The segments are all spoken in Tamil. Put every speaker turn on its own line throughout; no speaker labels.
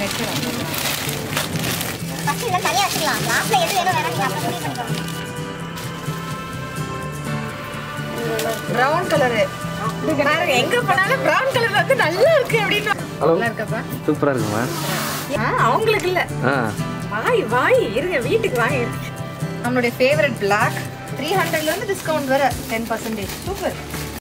மெச்சூர்
ஃபர்ஸ்ட் இதெல்லாம் தனியா வச்சுக்கலாம் லாஸ்ட்ல எது வேணும் வேணாம் நீங்க அப்புறம் முடிவு பண்ணிக்கோங்க
ப்ரௌன் கலரு பாருங்க எங்க போனாலும் ப்ரௌன் கலர் வந்து நல்லா இருக்கு அப்படின்னு
ஹலோ
நல்லா இருக்கப்பா
சூப்பராக இருக்குமா
ஆ, அவங்களுக்கு இல்ல
ஆ
வாய் வாய் இருங்க வீட்டுக்கு வாங்க நம்மளுடைய ஃபேவரட் பிளாக் த்ரீ ஹண்ட்ரட்ல இருந்து டிஸ்கவுண்ட் வர ten percentage super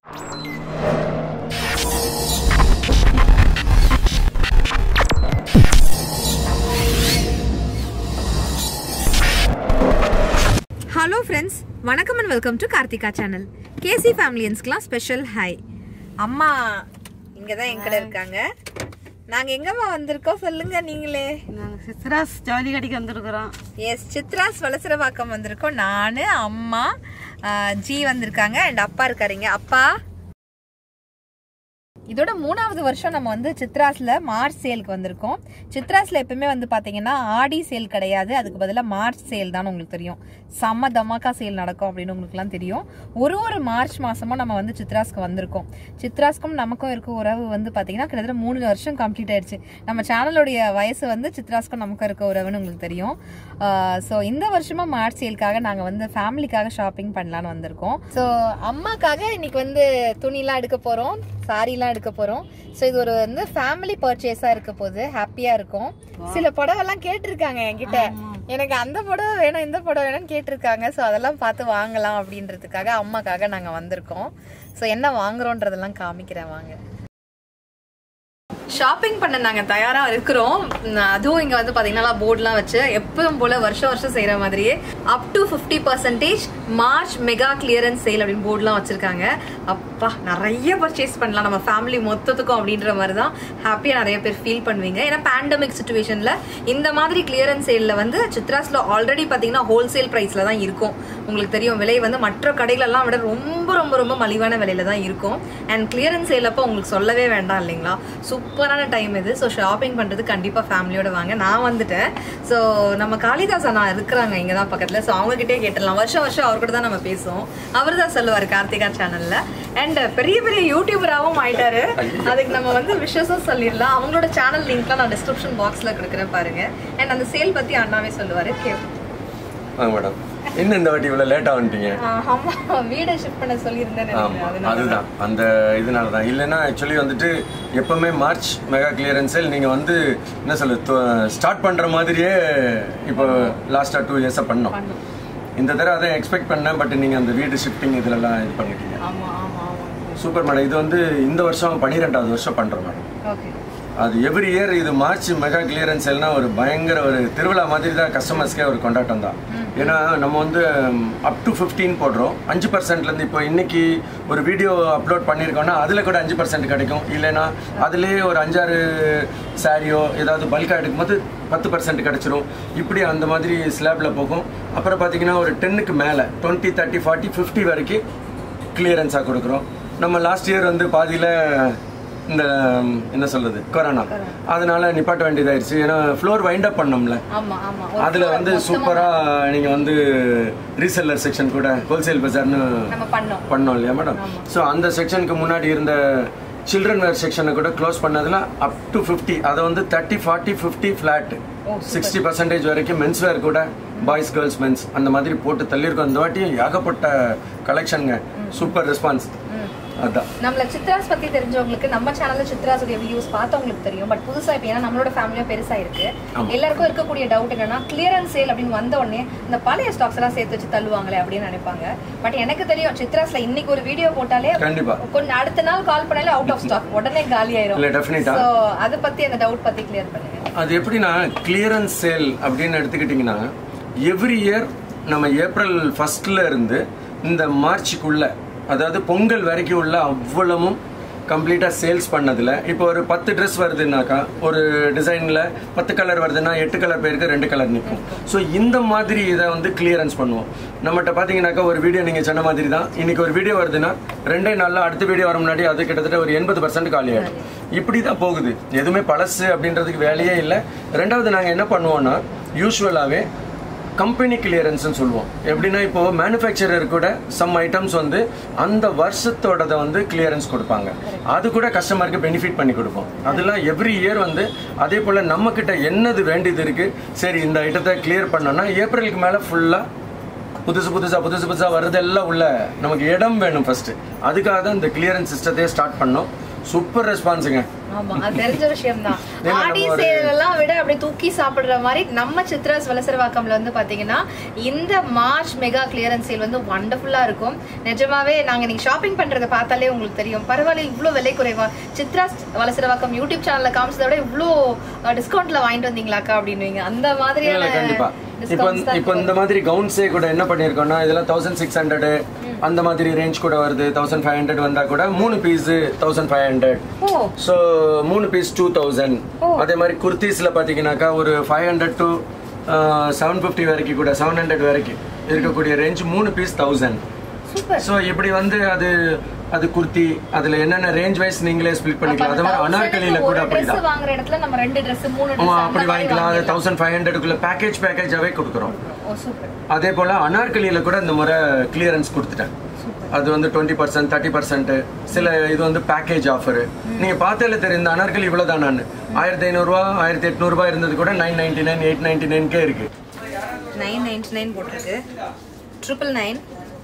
hello friends வணக்கம் and welcome to Karthika channel K C ஃபேமிலியன்ஸ்க்குலாம் ஸ்பெஷல் ஹாய் அம்மா இங்கே தான் எங்கட இருக்காங்க நாங்கள் எங்கம்மா வந்திருக்கோம் சொல்லுங்க நீங்களே
நாங்கள் சித்ராஸ் ஜவுளி கடைக்கு வந்திருக்கிறோம்
எஸ் சித்ராஸ் வலசரவாக்கம் வந்திருக்கோம் நான் அம்மா ஆஹ், ஜி வந்திருக்காங்க அண்ட் அப்பா இருக்காருங்க அப்பா இதோட மூணாவது வருஷம் நம்ம வந்து சித்ராஸ்ல மார்ச் சேலுக்கு வந்திருக்கோம் சித்ராஸ்ல எப்பவுமே வந்து பாத்தீங்கன்னா ஆடி சேல் கிடையாது அதுக்கு பதிலாக மார்ச் சேல் தான் உங்களுக்கு தெரியும் செம்ம தமாக்கா சேல் நடக்கும் அப்படின்னு உங்களுக்குலாம் தெரியும் ஒரு ஒரு மார்ச் மாசமும் நம்ம வந்து சித்ராஸ்க்கு வந்திருக்கோம் சித்ராஸ்க்கும் நமக்கும் இருக்க உறவு வந்து பாத்தீங்கன்னா கிட்டத்தட்ட மூணு வருஷம் கம்ப்ளீட் ஆயிடுச்சு நம்ம சேனலுடைய வயசு வந்து சித்ராஸ்க்கும் நமக்கும் இருக்க உறவுன்னு உங்களுக்கு தெரியும் ஸோ இந்த வருஷமும் மார்ச் சேலுக்காக நாங்கள் வந்து ஃபேமிலிக்காக ஷாப்பிங் பண்ணலான்னு வந்திருக்கோம் ஸோ அம்மாக்காக இன்னைக்கு வந்து துணிலாம் எடுக்க போகிறோம் சாரிலாம் எடுக்க போகிறோம் ஸோ இது ஒரு வந்து ஃபேமிலி பர்ச்சேஸாக இருக்க போது ஹாப்பியாக இருக்கும் சில புடவெல்லாம் கேட்டிருக்காங்க என்கிட்ட எனக்கு அந்த புடவை வேணும் இந்த புடவை வேணும்னு கேட்டிருக்காங்க ஸோ அதெல்லாம் பார்த்து வாங்கலாம் அப்படின்றதுக்காக அம்மாக்காக நாங்கள் வந்திருக்கோம் ஸோ என்ன வாங்குறோன்றதெல்லாம் காமிக்கிறேன் வாங்க ஷாப்பிங் பண்ண நாங்க தயாரா இருக்கிறோம் உம், அதுவும் இங்க வந்து பாத்தீங்கன்னா போர்ட்லாம் வச்சு எப்பவும் போல வருஷம் வருஷம் செய்யற மாதிரியே up to 50% percentage March mega clearance sale அப்படின்னு போர்ட்லாம் வச்சிருக்காங்க அப்பா நிறைய பர்ச்சேஸ் பண்ணலாம் நம்ம ஃபேமிலி மொத்தத்துக்கும் அப்படின்ற மாதிரி தான் ஹாப்பியா நிறைய பேர் ஃபீல் பண்ணுவீங்க ஏன்னா பேண்டமிக் சுச்சுவேஷன்ல இந்த மாதிரி கிளியரன்ஸ் சேல்ல வந்து சித்ராஸ்ல ஆல்ரெடி பாத்தீங்கன்னா ஹோல்சேல் பிரைஸ்ல தான் இருக்கும் உங்களுக்கு தெரியும் விலை வந்து மற்ற கடைகளெல்லாம் விட ரொம்ப ரொம்ப ரொம்ப மலிவான விலையில தான் இருக்கும் அண்ட் கிளியரன்ஸ் சேல் அப்போ உங்களுக்கு சொல்லவே வேண்டாம் இல்லைங்களா சூப்பரான டைம் இது ஸோ ஷாப்பிங் பண்ணுறது கண்டிப்பாக ஃபேமிலியோட வாங்க நான் வந்துட்டேன் ஸோ நம்ம காளிதாஸ் அண்ணா இருக்கிறாங்க இங்கே தான் பக்கத்தில் ஸோ அவங்ககிட்டே கேட்டுடலாம் வருஷம் வருஷம் அவர் கூட தான் நம்ம பேசுவோம் அவர் தான் சொல்லுவார் கார்த்திகா சேனலில் அண்ட் பெரிய பெரிய யூடியூபராகவும் ஆயிட்டாரு அதுக்கு நம்ம வந்து விஷஸும் சொல்லிடலாம் அவங்களோட சேனல் லிங்க்லாம் நான் டிஸ்கிரிப்ஷன் பாக்ஸில் கொடுக்குறேன் பாருங்க அண்ட் அந்த சேல் பற்றி அண்ணாவே சொல்லுவார் கே
வாங்க மேடம் இன்னும் இந்த வாட்டி இவ்வளோ லேட்டாக வந்துட்டீங்க
ஆமா வீடை ஷிஃப்ட் பண்ண சொல்லியிருந்தேன்
ஆமாம்
நினைக்கிறேன். அதனால
அதுதான் அந்த இதனால தான் இல்லைன்னா ஆக்சுவலி வந்துட்டு எப்பவுமே மார்ச் மெகா கிளியரன்ஸ் சேல் நீங்கள் வந்து என்ன சொல்ல ஸ்டார்ட் பண்ணுற மாதிரியே இப்போ லாஸ்ட்டாக டூ இயர்ஸாக பண்ணோம் இந்த தடவை அதான் எக்ஸ்பெக்ட் பண்ணேன் பட் நீங்கள் அந்த வீடு ஷிஃப்டிங் இதுலலாம் இது பண்ணிட்டீங்க
ஆமா ஆமா ஆமா
சூப்பர் மேடம் இது வந்து இந்த வருஷம் பன்னிரெண்டாவது வருஷம் பண்ணுறோம் மேடம்
ஓகே
அது எவ்ரி இயர் இது மார்ச் மெகா கிளியரன்ஸ் சேல்னா ஒரு பயங்கர ஒரு திருவிழா மாதிரி தான் கஸ்டமர்ஸ்க்கே ஒரு கொண்டாட்டம் தான் ஏன்னா நம்ம வந்து அப் டு ஃபிஃப்டீன் போடுறோம் அஞ்சு பர்சன்ட்லேருந்து இப்போ இன்னைக்கு ஒரு வீடியோ அப்லோட் பண்ணியிருக்கோம்னா அதில் கூட அஞ்சு பர்சன்ட் கிடைக்கும் இல்லைன்னா அதுலேயே ஒரு அஞ்சாறு சாரியோ ஏதாவது பல்காக எடுக்கும்போது பத்து பர்சன்ட் கிடச்சிரும் இப்படி அந்த மாதிரி ஸ்லாப்பில் போகும் அப்புறம் பார்த்தீங்கன்னா ஒரு டென்னுக்கு மேலே டுவெண்ட்டி தேர்ட்டி ஃபார்ட்டி ஃபிஃப்டி வரைக்கும் கிளியரன்ஸாக கொடுக்குறோம் நம்ம லாஸ்ட் இயர் வந்து பாதியில் இந்த ம், என்ன சொல்றது கொரோனா அதனால நிப்பாட்ட வேண்டியதாயிருச்சு ஏன்னா ஃப்ளோர் வைண்ட் அப் பண்ணோம்ல
ஆமா ஆமா ஒரு
அதுல வந்து சூப்பரா நீங்க வந்து ரீசெல்லர் செக்ஷன் கூட ஹோல்சேல் பஜார்னு
நம்ம பண்ணோம்
பண்ணோம் இல்லையா மேடம் ஸோ அந்த செக்ஷனுக்கு முன்னாடி இருந்த சில்ட்ரன் வேர் செக்ஷனை கூட க்ளோஸ் பண்ணதுல அப் டு ஃபிஃப்டி அதை வந்து thirty forty fifty flat sixty percentage வரைக்கும் மென்ஸ் வேர் கூட பாய்ஸ் கேர்ள்ஸ் மென்ஸ் அந்த மாதிரி போட்டு தள்ளியிருக்கோம் இந்த வாட்டி ஏகப்பட்ட கலெக்ஷனுங்க சூப்பர் ரெஸ்பான்ஸ் அதான்
நம்மள சித்ராஸ் பத்தி தெரிஞ்சவங்களுக்கு நம்ம சேனல்ல சித்ராஸ் உடைய வியூஸ் பார்த்தவங்களுக்கு தெரியும் பட் புதுசா இப்ப ஏன்னா நம்மளோட ஃபேமிலியா பெருசா இருக்கு எல்லாருக்கும் இருக்கக்கூடிய டவுட் என்னன்னா கிளியரன்ஸ் சேல் அப்படின்னு வந்த உடனே இந்த பழைய ஸ்டாக்ஸ் எல்லாம் சேர்த்து வச்சு தள்ளுவாங்களே அப்படின்னு நினைப்பாங்க பட் எனக்கு தெரியும் சித்ராஸ்ல இன்னைக்கு ஒரு வீடியோ போட்டாலே
கண்டிப்பா
கொஞ்சம் அடுத்த நாள் கால் பண்ணாலே அவுட் ஆஃப் ஸ்டாக் உடனே காலி ஆயிரும்
இல்ல டெஃபினட்டா
சோ அத பத்தி அந்த டவுட் பத்தி கிளியர் பண்ணுங்க
அது எப்படின்னா கிளியரன்ஸ் சேல் அப்படின்னு எடுத்துக்கிட்டிங்கன்னா எவ்ரி இயர் நம்ம ஏப்ரல் ஃபர்ஸ்ட்ல இருந்து இந்த மார்ச்சுக்குள்ள அதாவது பொங்கல் வரைக்கும் உள்ள அவ்வளவும் கம்ப்ளீட்டாக சேல்ஸ் பண்ணதில் இப்போ ஒரு பத்து ட்ரெஸ் வருதுன்னாக்கா ஒரு டிசைனில் பத்து கலர் வருதுன்னா எட்டு கலர் பேருக்கு ரெண்டு கலர் நிற்கும் ஸோ இந்த மாதிரி இதை வந்து கிளியரன்ஸ் பண்ணுவோம் நம்மகிட்ட பார்த்தீங்கன்னாக்கா ஒரு வீடியோ நீங்கள் சொன்ன மாதிரி தான் இன்னைக்கு ஒரு வீடியோ வருதுன்னா ரெண்டே நாளில் அடுத்த வீடியோ வர முன்னாடி அது கிட்டத்தட்ட ஒரு எண்பது பர்சன்ட் காலி ஆகிடும் இப்படி தான் போகுது எதுவுமே பழசு அப்படின்றதுக்கு வேலையே இல்லை ரெண்டாவது நாங்கள் என்ன பண்ணுவோம்னா யூஸ்வலாகவே கம்பெனி கிளியரன்ஸ்னு சொல்லுவோம் எப்படின்னா இப்போ மேனுஃபேக்சரர் கூட சம் ஐட்டம்ஸ் வந்து அந்த வருஷத்தோடதை வந்து கிளியரன்ஸ் கொடுப்பாங்க அது கூட கஸ்டமருக்கு பெனிஃபிட் பண்ணி கொடுப்போம் அதெல்லாம் எவ்ரி இயர் வந்து அதே போல நம்ம கிட்ட என்னது வேண்டியது இருக்கு சரி இந்த ஐட்டத்தை கிளியர் பண்ணோம்னா ஏப்ரலுக்கு மேல ஃபுல்லா புதுசு புதுசா புதுசு புதுசா வர்றதெல்லாம் உள்ள நமக்கு இடம் வேணும் ஃபர்ஸ்ட் அதுக்காக தான் இந்த கிளியரன்ஸ் சிஸ்டத்தையே ஸ்டார்ட் பண்ணோம் சூப்பர் ரெஸ்பான்ஸுங்க
ஆமா அது தெரிஞ்ச விஷயம் தான்
இல்ல,
ஆடி
நம்ம ஒரு-
சேல் எல்லாம் விட அப்படி தூக்கி சாப்பிடுற மாதிரி நம்ம சித்ராஸ் வலசரவாக்கம்ல வந்து பாத்தீங்கன்னா இந்த மார்ச் மெகா கிளியரன்ஸ் சேல் வந்து வண்டர்ஃபுல்லா இருக்கும் நிஜமாவே நாங்க நீங்க ஷாப்பிங் பண்றத பார்த்தாலே உங்களுக்கு தெரியும் பரவாயில்ல இவ்ளோ விலை குறைவா சித்ராஸ் வலசரவாக்கம் யூடியூப் சேனல்ல காமிச்சதை விட இவ்ளோ டிஸ்கவுண்ட்ல வாங்கிட்டு வந்தீங்களாக்கா அப்படின்னுவீங்க அந்த
இல்ல
மாதிரியான
கண்டிப்பா இப்போ
discounts தான்
இப்போ இந்த மாதிரி கவுன்ஸே கூட என்ன பண்ணிருக்கோம்னா இதெல்லாம் தௌசண்ட் சிக்ஸ் ஹண்ட்ரட் அந்த மாதிரி ரேஞ்ச் கூட வருது தௌசண்ட் ஃபைவ் ஹண்ட்ரட் வந்தா கூட மூணு piece thousand five hundred
oh
so மூணு பீஸ் டூ தௌசண்ட் அதே மாதிரி குர்த்திஸ்ல பாத்தீங்கன்னாக்கா ஒரு five hundred to seven fifty வரைக்கும் கூட செவன் ஹண்ட்ரட் வரைக்கும் இருக்கக்கூடிய ரேஞ்ச் மூணு பீஸ் தௌசண்ட்
சூப்பர்
ஸோ இப்படி வந்து அது அது குர்த்தி அதுல என்னென்ன ரேஞ்ச் வைஸ் நீங்களே ஸ்பிளிட் பண்ணிக்கலாம் அதே மாதிரி அனார்கலியில கூட
ஒரு
அப்படிதான்
Dress வாங்குற இடத்துல நம்ம ரெண்டு Dress மூணு Dress
ஆமா
அந்த
அப்படி
மாதிரி
வாங்கிக்கலாம் அது
வாங்கிடலாம்.
தௌசண்ட் ஃபைவ் ஹண்ட்ரடுக்குள்ள பேக்கேஜ் பேக்கேஜாவே கொடுக்குறோம்
ஓ சூப்பர்
அதே போல அனார்கலியில கூட இந்த முறை கிளியரன்ஸ் கொடுத்துட்டேன் அது வந்து டுவெண்ட்டி பர்சன்ட் தேர்ட்டி பர்சன்ட் சில இது வந்து பேக்கேஜ் ஆஃபர் நீங்க பார்த்தாலே தெரியும் இந்த அனார்கலி இவ்வளவுதான் நான் ஆயிரத்தி ஐநூறுரூவா ஆயிரத்தி எட்நூறுபா இருந்தது கூட nine ninety nine eight ninety நைன்கே இருக்கு
நைன் நைன்டி நைன் போட்டிருக்கு ட்ரிபிள் நைன்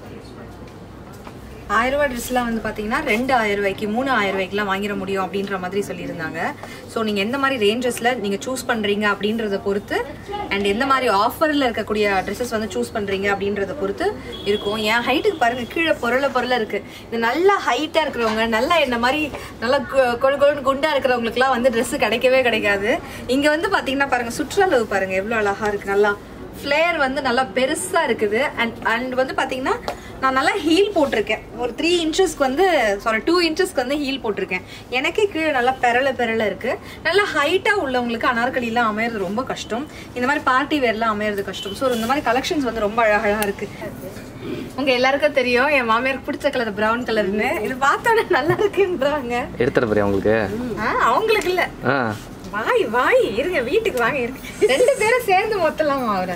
ஆயிரம் ரூபாய் ட்ரெஸ்லாம் வந்து பார்த்தீங்கன்னா ரெண்டு ஆயிரம் ரூபாய்க்கு மூணு ஆயிரம் ரூபாய்க்குலாம் வாங்கிட முடியும் அப்படின்ற மாதிரி சொல்லியிருந்தாங்க ஸோ நீங்கள் எந்த மாதிரி ரேஞ்சஸில் நீங்கள் சூஸ் பண்ணுறீங்க அப்படின்றத பொறுத்து அண்ட் எந்த மாதிரி ஆஃபரில் இருக்கக்கூடிய ட்ரெஸ்ஸஸ் வந்து சூஸ் பண்ணுறீங்க அப்படின்றத பொறுத்து இருக்கும் என் ஹைட்டுக்கு பாருங்க கீழே பொருளை பொருளை இருக்குது இது நல்லா ஹைட்டாக இருக்கிறவங்க நல்லா என்ன மாதிரி நல்லா கு- கொழு கொழுன்னு குண்டாக இருக்கிறவங்களுக்குலாம் வந்து Dress கிடைக்கவே கிடைக்காது இங்கே வந்து பார்த்தீங்கன்னா பாருங்க சுற்றளவு பாருங்க எவ்வளோ அழகாக இருக்குது நல்லா ஃப்ளேயர் வந்து நல்லா பெருசா இருக்குது அண்ட் அண்ட் வந்து பாத்தீங்கன்னா நான் நல்லா ஹீல் போட்டிருக்கேன் ஒரு த்ரீ இன்ச்சஸ்க்கு வந்து சாரி டூ இன்ச்சஸ்க்கு வந்து ஹீல் போட்டிருக்கேன் எனக்கே கீழே நல்லா பெரல பெரல இருக்கு நல்லா ஹைட்டா உள்ளவங்களுக்கு அனார்கலிலாம் அமையிறது ரொம்ப கஷ்டம் இந்த மாதிரி பார்ட்டி வேர்லாம் அமையிறது கஷ்டம் ஸோ இந்த மாதிரி கலெக்ஷன்ஸ் வந்து ரொம்ப அழகழகா இருக்கு உங்க எல்லாருக்கும் தெரியும் என் மாமியாருக்கு பிடிச்ச கலர் பிரவுன் கலர்னு இது பார்த்தோன்னே நல்லா இருக்குன்றாங்க
எடுத்துட போறியா உங்களுக்கு
ஆ, அவங்களுக்கு இல்ல
ஆ
வாய் வாய் இருங்க வீட்டுக்கு வாங்க இருக்கு ரெண்டு பேரும் சேர்ந்து மொத்தலாம் அவரை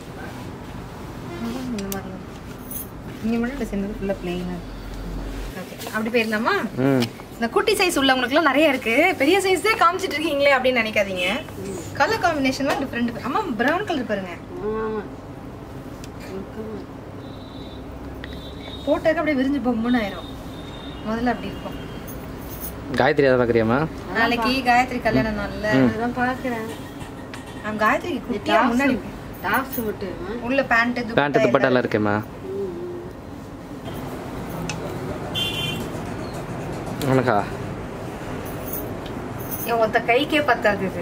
இந்த மாதிரி இங்க மட்டும் சேர்ந்தது ஃபுல்லா பிளெயின் ஓகே அப்படி போயிருந்தாமா
ம்
இந்த குட்டி சைஸ் உள்ளவங்களுக்குலாம் நிறைய இருக்கு பெரிய சைஸே காமிச்சிட்டு இருக்கீங்களே அப்படின்னு நினைக்காதீங்க கலர் காம்பினேஷன் டிஃப்ரெண்ட் அம்மா பிரவுன் கலர் பாருங்க போட்டாக்க அப்படியே விரிஞ்சு பொம்முன்னு ஆயிரும் முதல்ல அப்படி இருக்கும்
காயத்ரி அதை பார்க்குறியாம்மா
நாளைக்கு காயத்ரி கல்யாணம் நாள்ல
அதான் பாக்குறேன்
நான் காயத்ரிக்கு குட்டியா முன்னாடி
டாப்ஸ் மட்டும்
உள்ள பேண்ட்
பேண்ட் துப்பட்டாலாம் இருக்கேம்மா உனக்கா
என் ஒத்த கைக்கே பத்தாது இது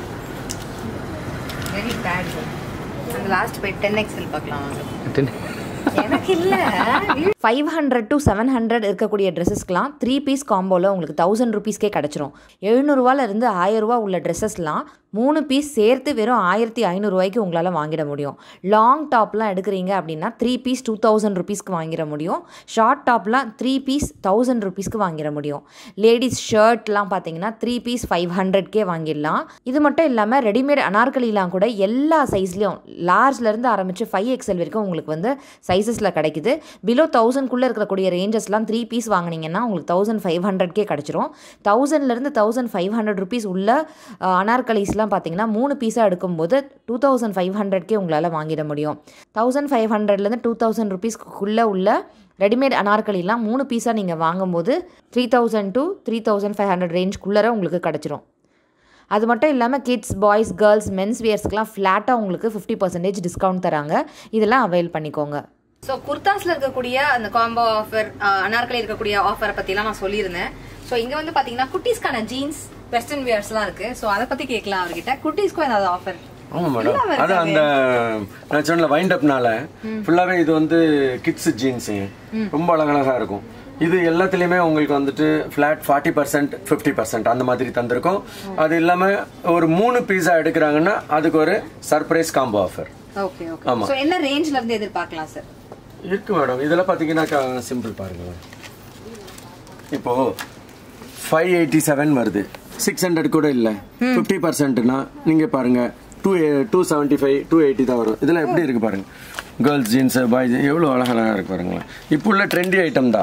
வெரி பேட் அந்த லாஸ்ட் போய் டென் எக்ஸ்எல் பார்க்கலாம் வாங்க. எனக்கு இல்ல
five hundred to seven hundred இருக்கக்கூடிய ட்ரெஸ்ஸஸ்க்கெலாம் த்ரீ பீஸ் காம்போவில் உங்களுக்கு தௌசண்ட் ருபீஸ்க்கே கிடச்சிரும் எழுநூறுவாலேருந்து ஆயிரரூவா உள்ள ட்ரெஸ்ஸஸ்லாம் மூணு பீஸ் சேர்த்து வெறும் ஆயிரத்தி ஐநூறுரூவாய்க்கு உங்களால் வாங்கிட முடியும் லாங் டாப்லாம் எடுக்கிறீங்க அப்படின்னா த்ரீ பீஸ் டூ தௌசண்ட் ருபீஸ்க்கு வாங்கிட முடியும் ஷார்ட் டாப்லாம் த்ரீ பீஸ் தௌசண்ட் ருபீஸ்க்கு வாங்கிட முடியும் லேடிஸ் ஷர்ட்லாம் பார்த்தீங்கன்னா த்ரீ பீஸ் ஃபைவ் ஹண்ட்ரட்கே வாங்கிடலாம் இது மட்டும் இல்லாமல் ரெடிமேட் அனார்கலிலாம் கூட எல்லா சைஸ்லேயும் லார்ஜ்லேருந்து ஆரம்பித்து ஃபைவ் எக்ஸல் வரைக்கும் உங்களுக்கு வந்து சைஸஸில் கிடைக்குது பிலோ தௌசண்ட்குள்ளே இருக்கக்கூடிய ரேஞ்சஸ்லாம் த்ரீ பீஸ் வாங்குனீங்கன்னா உங்களுக்கு தௌசண்ட் ஃபைவ் ஹண்ட்ரட்கே கிடச்சிரும் தௌசண்ட்லேருந்து தௌசண்ட் ஃபைவ் ஹண்ட்ரட் ருபீஸ் உள்ள அனார்கலிஸ்லாம் பார்த்தீங்கன்னா மூணு பீஸாக எடுக்கும்போது டூ தௌசண்ட் ஃபைவ் ஹண்ட்ரட்கே உங்களால் வாங்கிட முடியும் தௌசண்ட் ஃபைவ் ஹண்ட்ரட்லேருந்து டூ தௌசண்ட் ருபீஸ்க்குள்ளே உள்ள ரெடிமேட் அனார்கலிலாம் மூணு பீஸாக நீங்கள் வாங்கும்போது three thousand to three thousand five hundred ரேஞ்ச்குள்ளே உங்களுக்கு கிடச்சிரும் அது மட்டும் இல்லாமல் கிட்ஸ் பாய்ஸ் கேர்ள்ஸ் மென்ஸ் வியர்ஸ்க்குலாம் ஃப்ளாட்டாக உங்களுக்கு ஃபிஃப்டி பர்சன்டேஜ் டிஸ்கவுண்ட் தராங்க இதெல்லாம் அவைல் பண்ணிக்கோங்க
ஸோ குர்தாஸ்ல இருக்கக்கூடிய அந்த காம்போ ஆஃபர் அனார்கலி இருக்கக்கூடிய ஆஃபரை பத்திலாம் நான் சொல்லியிருந்தேன் ஸோ இங்க வந்து பாத்தீங்கன்னா குட்டீஸ்க்கான ஜீன்ஸ் வெஸ்டர்ன் வியர்ஸ்லாம் இருக்கு ஸோ அதை பத்தி கேட்கலாம் அவர்கிட்ட குட்டீஸ்க்கும் ஏதாவது ஆஃபர்
ஆமா மேடம் அது அந்த நான் சொன்ன வைண்ட் அப்னால ஃபுல்லாவே இது வந்து கிட்ஸ் ஜீன்ஸுங்க ரொம்ப அழகழகா இருக்கும் இது எல்லாத்துலயுமே உங்களுக்கு வந்துட்டு flat forty percent fifty percent அந்த மாதிரி தந்திருக்கும் அது இல்லாம ஒரு மூணு பீஸா எடுக்கிறாங்கன்னா அதுக்கு ஒரு surprise combo offer
okay okay so என்ன ரேஞ்ச்ல இருந்து எதிர்பார்க்கலாம் சார்
இருக்கு மேடம் இதெல்லாம் பாத்தீங்கன்னா சிம்பிள் பாருங்க இப்போ ஃபைவ் எயிட்டி செவன் வருது சிக்ஸ் ஹண்ட்ரட் கூட இல்ல ஃபிஃப்டி பர்சன்ட்னா நீங்க பாருங்க two two seventy five two eighty தான் வரும் இதெல்லாம் எப்படி இருக்கு பாருங்க கேர்ள்ஸ் ஜீன்ஸ் பாய்ஸ் எவ்வளோ அழகழகா இருக்கு பாருங்களேன் இப்போ உள்ள ட்ரெண்டி ஐட்டம் தான்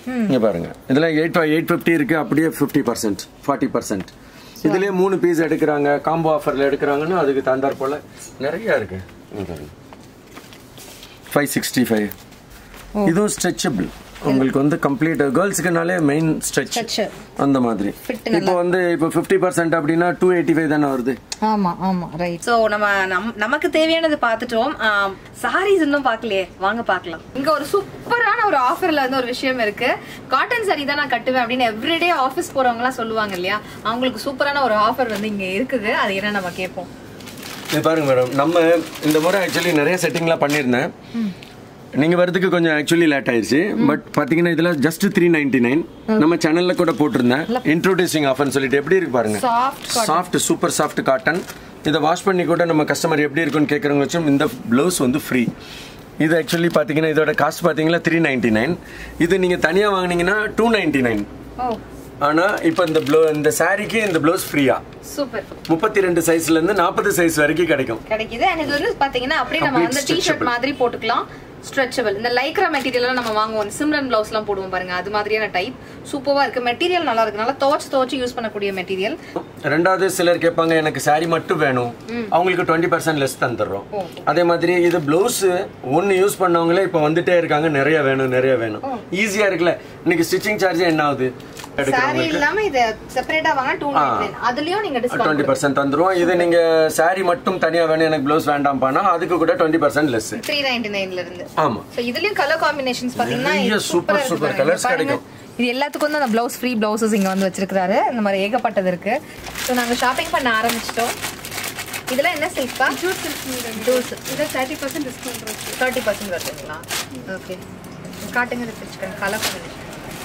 இங்க பாருங்க இதுல எயிட் எயிட் ஃபிஃப்டி இருக்கு அப்படியே ஃபிஃப்டி பர்சன்ட் ஃபார்ட்டி பர்சன்ட் இதுலயே மூணு பீஸ் எடுக்கிறாங்க காம்போ ஆஃபர்ல எடுக்கிறாங்கன்னு அதுக்கு தந்தார் போல நிறைய இருக்கு இங்க பாருங்க ஃபைவ் சிக்ஸ்டி ஃபைவ் இதுவும் ஸ்ட்ரெச்சபிள் உங்களுக்கு வந்து கம்ப்ளீட் கேர்ள்ஸுக்குனாலே மெயின் ஸ்ட்ரெச்
Stretch.
அந்த மாதிரி
Fit
இப்போ வந்து இப்போ ஃபிஃப்டி பர்சன்ட் அப்படின்னா டூ எயிட்டி ஃபைவ் தானே வருது
ஆமா ஆமா ரைட் சோ நம்ம நம்- நமக்கு தேவையானது பார்த்துட்டோம் சாரீஸ் இன்னும் பார்க்கலையே வாங்க பார்க்கலாம் இங்க ஒரு சூப்பரான ஒரு ஆஃபர்ல வந்து ஒரு விஷயம் இருக்கு காட்டன் saree தான் நான் கட்டுவேன் அப்படின்னு எவ்ரிடே ஆஃபீஸ் போறவங்க எல்லாம் சொல்லுவாங்க இல்லையா அவங்களுக்கு சூப்பரான ஒரு ஆஃபர் வந்து இங்க இருக்குது அது என்ன நம்ம கேட்போம்
இது பாருங்க மேடம் நம்ம இந்த முறை ஆக்சுவலி நிறைய செட்டிங்லாம் பண்ணியிருந்தேன் நீங்க வரதுக்கு கொஞ்சம் ஆக்சுவலி லேட் ஆயிடுச்சு பட் பாத்தீங்கன்னா இதுல ஜஸ்ட் த்ரீ நைன்டி நைன் நம்ம சேனல்ல கூட போட்டிருந்தேன் இன்ட்ரோடியூசிங் ஆஃபர்னு சொல்லிட்டு எப்படி இருக்கு பாருங்க
Soft
soft super soft cotton இதை வாஷ் பண்ணி கூட நம்ம கஸ்டமர் எப்படி இருக்குன்னு கேட்குறவங்க வச்சும் இந்த ப்ளவுஸ் வந்து ஃப்ரீ இது ஆக்சுவலி பார்த்தீங்கன்னா இதோட காஸ்ட் பார்த்தீங்கன்னா த்ரீ நைன்டி நைன் இது நீங்கள் தனியாக வாங்குனீங்கன்னா டூ நைன்டி நைன்
ஓ
ஆனால் இப்போ இந்த ப்ளவு இந்த சாரீக்கு இந்த ப்ளவுஸ் ஃப்ரீயா
சூப்பர்
முப்பத்தி ரெண்டு சைஸ்லேருந்து நாற்பது சைஸ் வரைக்கும் கிடைக்கும்
கிடைக்குது அண்ட் இது வந்து பாத்தீங்கன்னா அப்படியே நம்ம
Complete
வந்து டி ஷர்ட்
stretchable.
மாதிரி போட்டுக்கலாம் ஸ்ட்ரெச்சபிள் இந்த லைக்ரா மெட்டீரியல் நம்ம வாங்குவோம் சிம்ரன் பிளவுஸ் எல்லாம் போடுவோம் பாருங்க அது மாதிரியான டைப் சூப்பரா இருக்கு மெட்டீரியல் நல்லா இருக்கு நல்லா துவச்சு துவச்சு யூஸ் பண்ணக்கூடிய மெட்டீரியல்
ரெண்டாவது சிலர் கேட்பாங்க எனக்கு saree மட்டும் வேணும் அவங்களுக்கு டுவெண்ட்டி பர்சன்ட் லெஸ் தந்துடுறோம் அதே மாதிரி இது பிளவுஸ் ஒன்னு யூஸ் பண்ணவங்களே இப்போ வந்துட்டே இருக்காங்க நிறைய வேணும் நிறைய வேணும் ஈஸியா இருக்குல்ல இன்னைக்கு ஸ்டிச்சிங் சார்ஜ் என்ன ஆகுது
சாரி
எடுக்கிறவங்களுக்கு
இல்லாம இத செப்பரேட்டா வாங்க டூ அதுலயும் நீங்க
டுவெண்ட்டி
டிஸ்கவுண்ட்
பர்சன்ட் வந்துரும் இது நீங்க saree மட்டும் தனியா வேணும் எனக்கு பிளவுஸ் வேண்டாம்ப்பானா அதுக்கு கூட twenty percent less
three ninety நைன்ல இருந்து
ஆமா
So, இதுலயும் கலர் காம்பினேஷன்ஸ் பாத்தீங்கன்னா
நிறைய
இது
super,
சூப்பரா இருக்கு
super
பாருங்க.
colours
பாருங்க.
கிடைக்கும்.
இது எல்லாத்துக்கும் வந்து அந்த பிளவுஸ் ஃப்ரீ பிளவுசஸ் இங்க வந்து வச்சிருக்காரு இந்த மாதிரி ஏகப்பட்டது இருக்கு ஸோ நாங்க ஷாப்பிங் பண்ண ஆரம்பிச்சிட்டோம் இதெல்லாம் என்ன சில்க்பா
ஜூட் சில்க்
ஜூஸ்
இதில் தேர்ட்டி பர்சன்ட் டிஸ்கவுண்ட் இருக்கு
தேர்ட்டி பர்சன்ட் வருதுங்களா ஓகே காட்டுங்க வச்சுக்கோங்க கலர் காம்பினேஷன்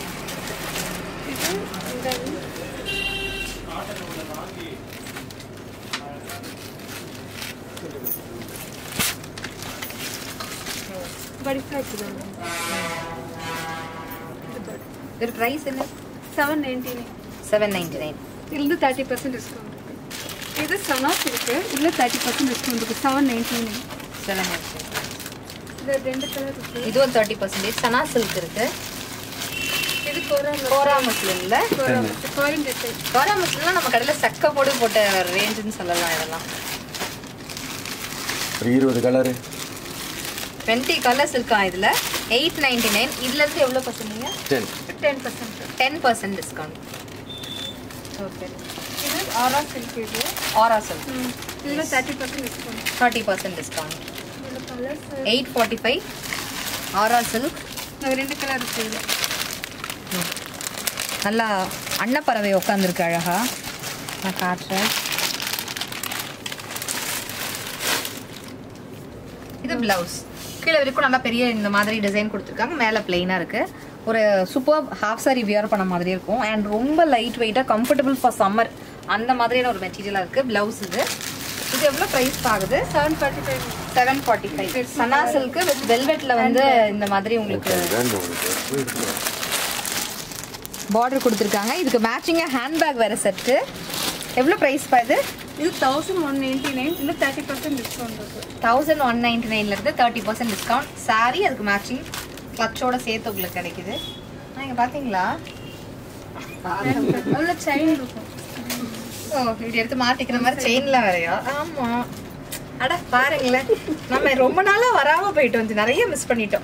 பட்டர்ஃப்ளை இருக்குதாங்க
இது ப்ரைஸ் என்ன
seven ninety nine
seven ninety nine
இதுலேருந்து தேர்ட்டி பர்சன்ட் டிஸ்கவுண்ட் இருக்கு இது சனாஸ் இருக்கு இதில் தேர்ட்டி பர்சன்ட் டிஸ்கவுண்ட் இருக்கு செவன் நைன்டி நைன்
செவன்
இது ரெண்டு கலர் இருக்கு
இதுவும் தேர்ட்டி பர்சன்டேஜ் சனா சில்க் இருக்கு
இது கோரா
கோரா முஸ்லிம்ல
கோரா ஃபாரின் டிசைன்
கோரா முஸ்லிம்லாம் நம்ம கடையில் சக்க போட்டு போட்ட ரேஞ்சுன்னு சொல்லலாம் இதெல்லாம்
ஒரு இருபது கலரு
டுவெண்ட்டி கலர்ஸ் இருக்கா இதுல எயிட் நைன்டி நைன் இதுல இருந்து எவ்வளோ percent
ten
ten percent
ten percent discount okay
இது ஆரா சில்க் இது
ஆரா சில்க்
இதில் thirty percent discount
thirty percent discount
இதில் colours
eight forty five aura silk
ரெண்டு கலர் இருக்கு இதில்
நல்லா அன்னப்பறவை உட்காந்துருக்கு அழகா நான் காட்டுறேன் இது பிளவுஸ் கீழே வரைக்கும் நல்லா பெரிய இந்த மாதிரி டிசைன் கொடுத்துருக்காங்க மேலே பிளெயினாக இருக்கு ஒரு சூப்பர் ஹாஃப் சாரி வியர் பண்ண மாதிரி இருக்கும் அண்ட் ரொம்ப லைட் வெயிட்டாக கம்ஃபர்டபுள் ஃபார் சம்மர் அந்த மாதிரியான ஒரு மெட்டீரியலாக இருக்கு பிளவுஸ் இது இது எவ்வளோ ப்ரைஸ் ஆகுது
seven forty five
seven forty five சனா சில்க்கு வித் வெல்வெட்ல வந்து இந்த மாதிரி உங்களுக்கு பார்டர் கொடுத்துருக்காங்க இதுக்கு மேட்சிங்காக ஹேண்ட்பேக் வேறு செட்டு எவ்வளோ ப்ரைஸ் பா இது
இது தௌசண்ட் ஒன் நைன்டி நைன் இல்லை தேர்ட்டி பர்சன்ட் டிஸ்கவுண்ட் இருக்கு
தௌசண்ட் ஒன் நைன்டி நைன்லேருந்து தேர்ட்டி பர்சன்ட் டிஸ்கவுண்ட் சாரி அதுக்கு மேட்சிங் கிளச்சோட சேர்த்து உங்களுக்கு கிடைக்குது நீங்கள் பார்த்தீங்களா
உள்ள செயின் இருக்கும்
ஓ இப்படி எடுத்து மாட்டிக்கிற மாதிரி செயின்ல வேறையா ஆமாம் அட பாருங்களேன் நம்ம ரொம்ப நாளாக வராமல் போயிட்டோம் இது நிறைய மிஸ் பண்ணிட்டோம்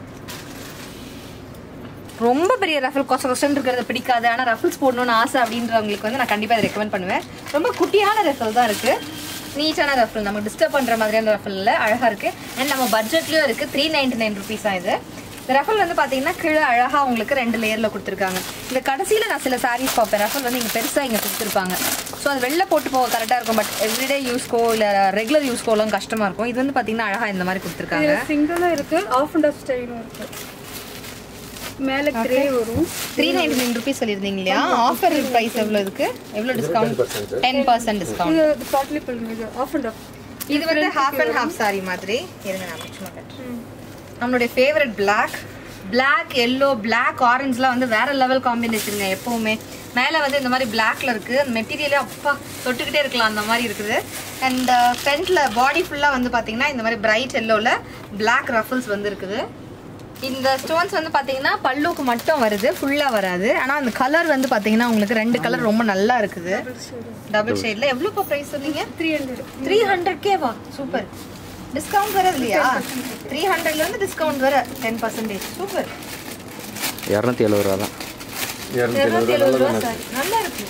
ரொம்ப பெரிய ரஃபிள் கொச கொசன் இருக்கிறது பிடிக்காது ஆனால் ரஃபிள்ஸ் போடணும்னு ஆசை அப்படின்றவங்களுக்கு வந்து நான் கண்டிப்பாக அதை ரெக்கமெண்ட் பண்ணுவேன் ரொம்ப குட்டியான ரஃபிள் தான் இருக்குது நீட்டான ரஃபிள் நமக்கு டிஸ்டர்ப் பண்ணுற மாதிரியான ரஃபிள் இல்லை அழகாக இருக்குது அண்ட் நம்ம பட்ஜெட்லேயும் இருக்குது த்ரீ நைன்டி நைன் ருபீஸாக இது இந்த ரஃபல் வந்து பார்த்தீங்கன்னா கீழே அழகாக உங்களுக்கு ரெண்டு லேயரில் கொடுத்துருக்காங்க இந்த கடைசியில் நான் சில சாரீஸ் பார்ப்பேன் ரஃபல் வந்து இங்கே பெருசாக இங்கே கொடுத்துருப்பாங்க ஸோ அது வெளில போட்டு போக கரெக்டாக இருக்கும் பட் எவ்ரிடே யூஸ்க்கோ இல்லை ரெகுலர் யூஸ்க்கோலாம் கஷ்டமாக இருக்கும் இது வந்து பார்த்தீங்கன்னா அழகாக இந்த மாதிரி கொடுத்துருக்காங்க
இது சிங்கிளும் இருக்கு ஆஃப் அண்ட் ஆஃப் ஸ்டைலும் இருக்கு மேலே கிரே வரும்
த்ரீ நைன்டி நைன் ருபீஸ் சொல்லியிருந்தீங்க இல்லையா ஆஃபர் ப்ரைஸ் எவ்வளோ இருக்கு எவ்வளோ டிஸ்கவுண்ட் டென் பர்சன்ட் டிஸ்கவுண்ட்
இது பாட்லி பல்லுங்க இது ஆஃப் அண்ட் ஆஃப்
இது வந்து ஹாஃப் அண்ட் ஹாஃப் சாரி மாதிரி இருங்க நான் சும்மா கட்டுறேன் நம்மளுடைய favourite black black yellow black ஆரஞ்சுலாம் வந்து வேற லெவல் காம்பினேஷனுங்க எப்பவுமே மேலே வந்து இந்த மாதிரி பிளாக்ல இருக்கு மெட்டீரியலே அப்பா தொட்டுக்கிட்டே இருக்கலாம் அந்த மாதிரி இருக்குது அண்ட் ஃப்ரண்ட்ல பாடி ஃபுல்லாக வந்து பார்த்தீங்கன்னா இந்த மாதிரி பிரைட் எல்லோவில் பிளாக் ரஃபிள்ஸ் வந்து இருக்குது இந்த ஸ்டோன்ஸ் வந்து பாத்தீங்கன்னா பல்லுக்கு மட்டும் வருது ஃபுல்லா வராது ஆனா அந்த கலர் வந்து பாத்தீங்கன்னா உங்களுக்கு ரெண்டு கலர் ரொம்ப நல்லா இருக்குது டபுள் ஷேட்ல எவ்வளவு பிரைஸ் சொன்னீங்க
த்ரீ ஹண்ட்ரட்
த்ரீ ஹண்ட்ரட் கேவா சூப்பர் டிஸ்கவுண்ட் வர இல்லையா த்ரீ ஹண்ட்ரட்ல இருந்து டிஸ்கவுண்ட் வர டென் பர்சன்டேஜ் சூப்பர்
இரநூத்தி எழுபது ரூபா தான்
இருநூத்தி எழுபது ரூபா சார் நல்லா இருக்கு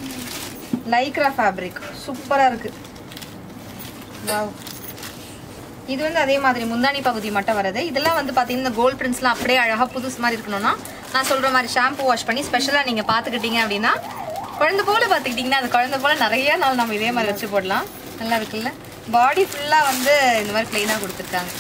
லைக்ரா ஃபேப்ரிக் சூப்பரா இருக்கு வாவ் இது வந்து அதே மாதிரி முந்தானி பகுதி மட்டும் வருது இதெல்லாம் வந்து பார்த்தீங்கன்னா இந்த கோல்ட் பிரிண்ட்ஸ்லாம் அப்படியே அழகாக புதுசு மாதிரி இருக்கணும்னா நான் சொல்கிற மாதிரி ஷாம்பு வாஷ் பண்ணி ஸ்பெஷலாக நீங்கள் பார்த்துக்கிட்டீங்க அப்படின்னா குழந்தை போல பார்த்துக்கிட்டிங்கன்னா அது குழந்தை போல நிறைய நாள் நம்ம இதே மாதிரி வச்சு போடலாம் நல்லா இருக்குல்ல பாடி ஃபுல்லாக வந்து இந்த மாதிரி ப்ளெயினாக கொடுத்துருக்காங்க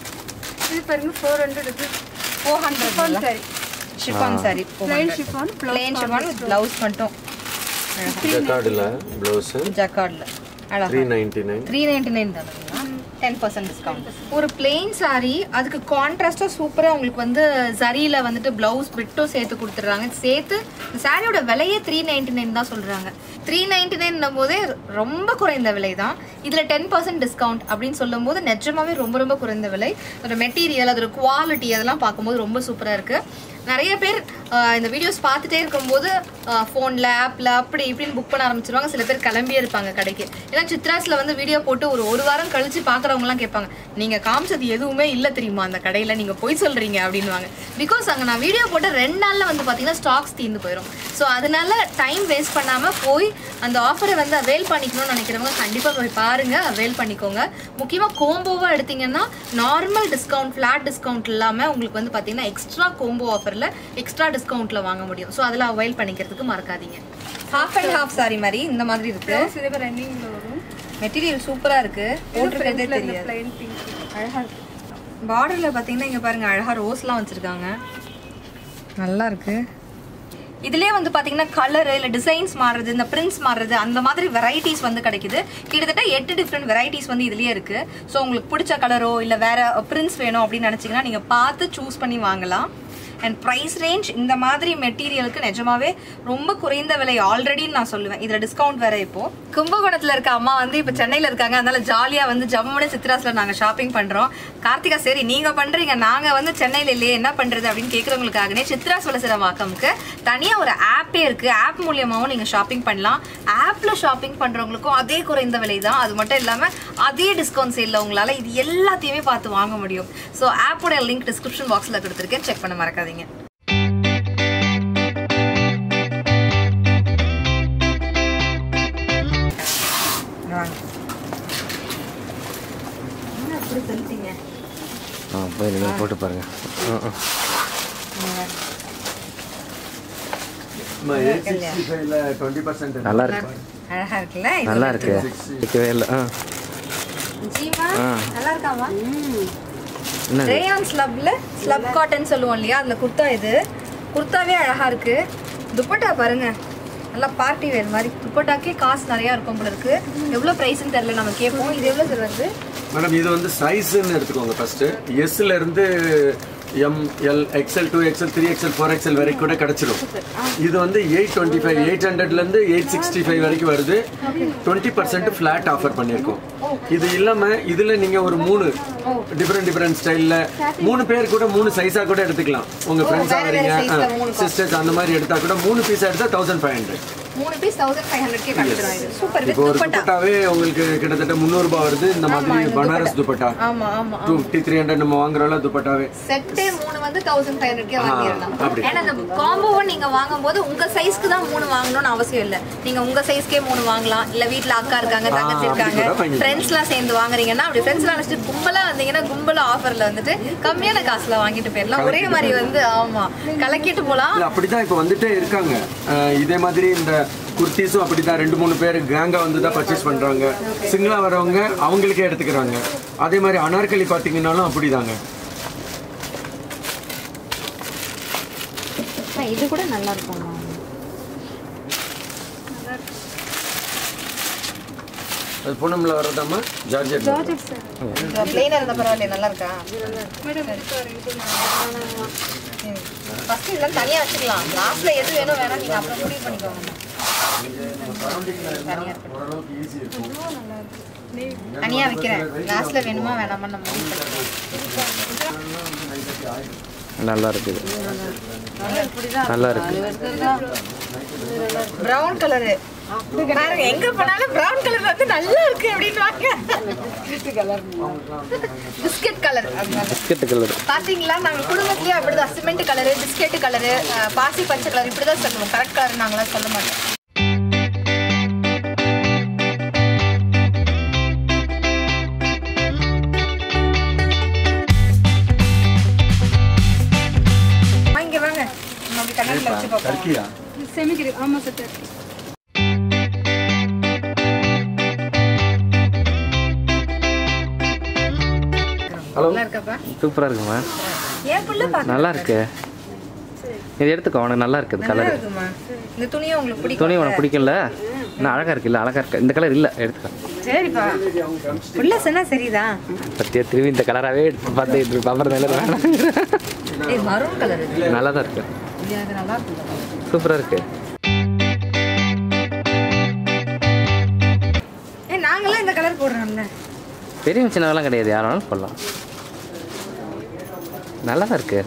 இது பாருங்க ஃபோர் ஹண்ட்ரட் இது
four hundred
sari
chiffon sari
plain chiffon
plain chiffon with blouse மட்டும்
ஜக்கார்டில் ப்ளவுஸு
ஜக்கார்டில் அழகா
three ninety nine
three ninety nine தானுங்களா டென் பர்சன்ட் டிஸ்கவுண்ட் ஒரு பிளெயின் saree அதுக்கு கான்ட்ராஸ்டாக சூப்பராக உங்களுக்கு வந்து ஜரியில் வந்துட்டு ப்ளவுஸ் பிட்டும் சேர்த்து கொடுத்துட்றாங்க சேர்த்து இந்த சாரியோட விலையே த்ரீ நைன்டி நைன் தான் சொல்கிறாங்க த்ரீ நைன்டி நைன் போதே ரொம்ப குறைந்த விலை தான் இதில் டென் பர்சன்ட் டிஸ்கவுண்ட் அப்படின்னு சொல்லும்போது நிஜமாவே ரொம்ப ரொம்ப குறைந்த விலை அதோட மெட்டீரியல் அதோட குவாலிட்டி அதெல்லாம் பார்க்கும்போது ரொம்ப சூப்பராக இருக்குது நிறைய பேர் ஆஹ், இந்த வீடியோஸ் பார்த்துட்டே இருக்கும்போது ஃபோனில் ஆப்பில் அப்படி இப்படின்னு புக் பண்ண ஆரம்பிச்சிருவாங்க சில பேர் கிளம்பியே இருப்பாங்க கடைக்கு ஏன்னா சித்ராஸில் வந்து வீடியோ போட்டு ஒரு ஒரு வாரம் கழிச்சு பார்க்குறவங்கலாம் கேட்பாங்க நீங்கள் காமிச்சது எதுவுமே இல்லை தெரியுமா அந்த கடையில் நீங்கள் போய் சொல்கிறீங்க அப்படின்வாங்க பிகாஸ் அங்கே நான் வீடியோ போட்டு ரெண்டு நாளில் வந்து பார்த்தீங்கன்னா ஸ்டாக்ஸ் தீர்ந்து போயிடும் ஸோ அதனால டைம் வேஸ்ட் பண்ணாமல் போய் அந்த ஆஃபரை வந்து அவைல் பண்ணிக்கணும்னு நினைக்கிறவங்க கண்டிப்பாக போய் பாருங்கள் அவைல் பண்ணிக்கோங்க முக்கியமாக கோம்போவாக எடுத்தீங்கன்னா நார்மல் டிஸ்கவுண்ட் ஃப்ளாட் டிஸ்கவுண்ட் இல்லாமல் உங்களுக்கு வந்து பார்த்தீங்கன்னா எக்ஸ்ட்ரா கோம்போ ஆஃபரில் எக்ஸ்ட்ரா டிஸ்கவுண்ட்டில் வாங்க முடியும் ஸோ அதில் அவைல் பண்ணிக்கிறதுக்கு மறக்காதீங்க ஹாஃப் அண்ட் ஹாஃப் சாரி மாதிரி இந்த மாதிரி இருக்கு
இதே மாதிரி ரன்னிங்கில் வரும்
மெட்டீரியல் சூப்பராக இருக்கு போட்டுருக்கிறதே தெரியாது
பிளைன் பிங்க்
அழகா இருக்கு பார்டர்ல பாத்தீங்கன்னா இங்க பாருங்க அழகா ரோஸ்லாம் வச்சிருக்காங்க நல்லா இருக்கு இதுலயே வந்து பாத்தீங்கன்னா கலர் இல்ல டிசைன்ஸ் மாறுறது இந்த பிரிண்ட்ஸ் மாறுறது அந்த மாதிரி வெரைட்டிஸ் வந்து கிடைக்குது கிட்டத்தட்ட எட்டு டிஃப்ரெண்ட் வெரைட்டிஸ் வந்து இதுலயே இருக்கு ஸோ உங்களுக்கு பிடிச்ச கலரோ இல்ல வேற பிரிண்ட்ஸ் வேணும் அப்படின்னு நினைச்சீங்கன்னா நீங்க பார்த்து சூஸ் பண்ணி வாங்கலாம் அண்ட் ப்ரைஸ் ரேஞ்ச் இந்த மாதிரி மெட்டீரியலுக்கு நிஜமாவே ரொம்ப குறைந்த விலை ஆல்ரெடி நான் சொல்லுவேன் இதுல டிஸ்கவுண்ட் வேற இப்போ கும்பகோணத்துல இருக்க அம்மா வந்து இப்ப சென்னையில இருக்காங்க அதனால ஜாலியா வந்து ஜம்முன்னு சித்ராஸ்ல நாங்க ஷாப்பிங் பண்றோம் கார்த்திகா சரி நீங்க பண்றீங்க நாங்க வந்து சென்னையில இல்லையே என்ன பண்றது அப்படின்னு கேக்குறவங்களுக்காகனே சித்ராஸ் வளசர வாக்கமுக்கு தனியா ஒரு ஆப்பே இருக்கு ஆப் மூலியமாவும் நீங்க ஷாப்பிங் பண்ணலாம் ஆப்ல ஷாப்பிங் பண்றவங்களுக்கும் அதே குறைந்த விலை தான் அது மட்டும் இல்லாம அதே டிஸ்கவுண்ட் சேல்ல உங்களால இது எல்லாத்தையுமே பார்த்து வாங்க முடியும் ஸோ ஆப்போட லிங்க் டிஸ்கிரிப்ஷன் பாக்ஸ்ல கொடுத்துருக்கேன் செக் பண்ண மறக்காதீங்க வாங்க. என்ன அப்படி சொல்லிட்டீங்க
ஆ போய் நீங்கள் போட்டு பாருங்க ம், ம்.
டுவெண்ட்டி பர்சன்ட்
நல்லா இருக்கு
அழகா இருக்குல்ல இது
நல்லா இருக்கு இருக்கவே இல்லை ஆ
ஜீவா
ஆ.
நல்லா இருக்காமா
என்னது
ரேயான் ஸ்லப்ல ஸ்லப் காட்டன் சொல்லுவோம் இல்லையா அதுல குர்த்தா இது குர்த்தாவே அழகா இருக்கு துப்பட்டா பாருங்க நல்லா பார்ட்டி வேர் மாதிரி துப்பட்டாக்கே காசு நிறைய இருக்கும் போல இருக்கு எவ்வளவு பிரைஸ்னு தெரியல நம்ம கேட்போம் இது எவ்வளவு சார் வருது
மேடம் இது வந்து சைஸ்ன்னு எடுத்துக்கோங்க ஃபர்ஸ்ட் எஸ்ல இருந்து M L XL two XL three XL four XL வரைக்கும் கூட கிடைச்சிடும் இது வந்து எயிட் டுவெண்ட்டி ஃபைவ் எயிட் ஹண்ட்ரட்லேருந்து எயிட் சிக்ஸ்டி ஃபைவ் வரைக்கும் வருது டுவெண்ட்டி பர்சன்ட் ஃப்ளாட் ஆஃபர் பண்ணியிருக்கோம் இது இல்லாம இதுல நீங்க ஒரு மூணு டிஃப்ரெண்ட் டிஃப்ரெண்ட் ஸ்டைல்ல மூணு பேர் கூட மூணு சைஸா கூட எடுத்துக்கலாம் உங்க ஃப்ரெண்ட்ஸா
வேற வேற size ல மூணு
வரீங்க சிஸ்டர்ஸ் அந்த மாதிரி எடுத்தா கூட மூணு பீஸ் எடுத்தா தௌசண்ட் ஃபைவ் ஹண்ட்ரட்
மூணு பீஸ் தௌசண்ட் ஃபைவ் ஹண்ட்ரட்கே கிடைச்சிடும் இது சூப்பர் வித்
இப்போ ஒரு
துப்பட்டா
துப்பட்டாவே உங்களுக்கு கிட்டத்தட்ட முந்நூறு ரூபாய் வருது இந்த மாதிரி பனாரஸ் துப்பட்டா
ஆமா ஆமா
டூ ஃபிஃப்டி த்ரீ ஹண்ட்ரட் நம்ம வாங்குறோம்ல துப்பட்டாவே
செட்டே மூணு வந்து தௌசண்ட் ஃபைவ் ஹண்ட்ரட்கே வாங்கிடலாம்
அப்படி.
ஏன்னா அந்த காம்போவை நீங்க வாங்கும்போது உங்க சைஸ்க்கு தான் மூணு வாங்கணும்னு அவசியம் இல்ல நீங்க உங்க சைஸ்க்கே மூணு வாங்கலாம் இல்ல வீட்ல அக்கா இருக்காங்க தங்கச்சி
அப்படி
இருக்காங்க
கூட வாங்கிக்கலாம்.
ஃப்ரெண்ட்ஸ்லாம் சேர்ந்து வாங்குறீங்கன்னா அப்படி ஃப்ரெண்ட்ஸ்லாம் வச்சுட்டு கும்பலா வந்தீங்கன்னா கும்பலா ஆஃபர்ல வந்துட்டு கம்மியான காசுல வாங்கிட்டு போயிடலாம் ஒரே மாதிரி வந்து ஆமா கலக்கிட்டு போலாம்
இல்ல அப்படிதான் இப்போ வந்துட்டே இருக்காங்க அஹ் இதே மாதிரி இந்த குர்த்திஸும் அப்படிதான் ரெண்டு மூணு பேர் கேங்கா வந்து தான் பர்ச்சேஸ் பண்றாங்க சிங்கிளா வரவங்க அவங்களுக்கே எடுத்துக்கிறாங்க அதே மாதிரி அனார்கலி பாத்தீங்கன்னாலும் அப்படிதாங்க
இது கூட நல்லா இருக்கும்
அது பூனம்ல வர்றதாமா ஜார்ஜெட்
ஜார்ஜெட் சார்
பிளெயினா இருந்த பரவாயில்ல நல்லா இருக்கா
மேடம் இது பாருங்க இது
ஃபர்ஸ்ட் இதெல்லாம் தனியா வச்சுக்கலாம் லாஸ்ட்ல எது வேணும் வேணாம் நீங்க அப்புறம் முடிவு பண்ணிக்கோங்க
ஓரளவுக்கு ஈஸி இருக்கும்
தனியா வைக்கிறேன் லாஸ்ட்ல வேணுமா வேணாமா நம்ம
நல்லா இருக்குது நல்லா இருக்கு
பிரவுன் கலரு பாருங்க எங்க போனாலும் பிரவுன் கலர் வந்து நல்லா இருக்கு அப்படின்வாங்க பிஸ்கட் கலர்
பிஸ்கட் கலர்
பாத்தீங்களா நாங்க குடும்பத்திலேயே அப்படிதான் சிமெண்ட் கலரு பிஸ்கெட் கலரு பாசி பச்சை கலர் இப்படிதான் சொல்லுவோம் கரெக்ட் கலர் நாங்களாம் சொல்ல மாட்டோம் இங்க வாங்க நம்ம அப்படி கண்ணாடில வச்சு பார்ப்போம்
டர்க்கியா
செமிக்கிரி ஆமாம் சார்
ஹலோ
நல்லா இருக்கப்பா
சூப்பராக இருக்குமா
ஏன் புள்ள பாக்க
நல்லா இருக்கு இது எடுத்துக்கோ உனக்கு நல்லா இருக்குது
நல்லா
கலர்
இருக்குமா இந்த துணியை உங்களுக்கு பிடிக்கும்
துணி உனக்கு பிடிக்கும்ல நான் அழகாக இருக்கு இல்லை அழகாக இருக்கு இந்த கலர் இல்லை எடுத்துக்கோ
சரிப்பா புள்ள சொன்னா சரிதான்
பத்தியா திரும்பி இந்த கலராகவே எடுத்து பார்த்து இப்படி பாப்பர் மேலே வேணாம்
ஏய் மரூன் கலர் இது
நல்லா தான் இருக்கு
இது எனக்கு நல்லா இருக்கு
சூப்பராக இருக்கு
ஏய் நாங்களாம் இந்த கலர் போடுறோம்ல
பெரிய சின்னவெல்லாம் கிடையாது யார் வேணாலும் போடலாம் நல்லா தான் இருக்கு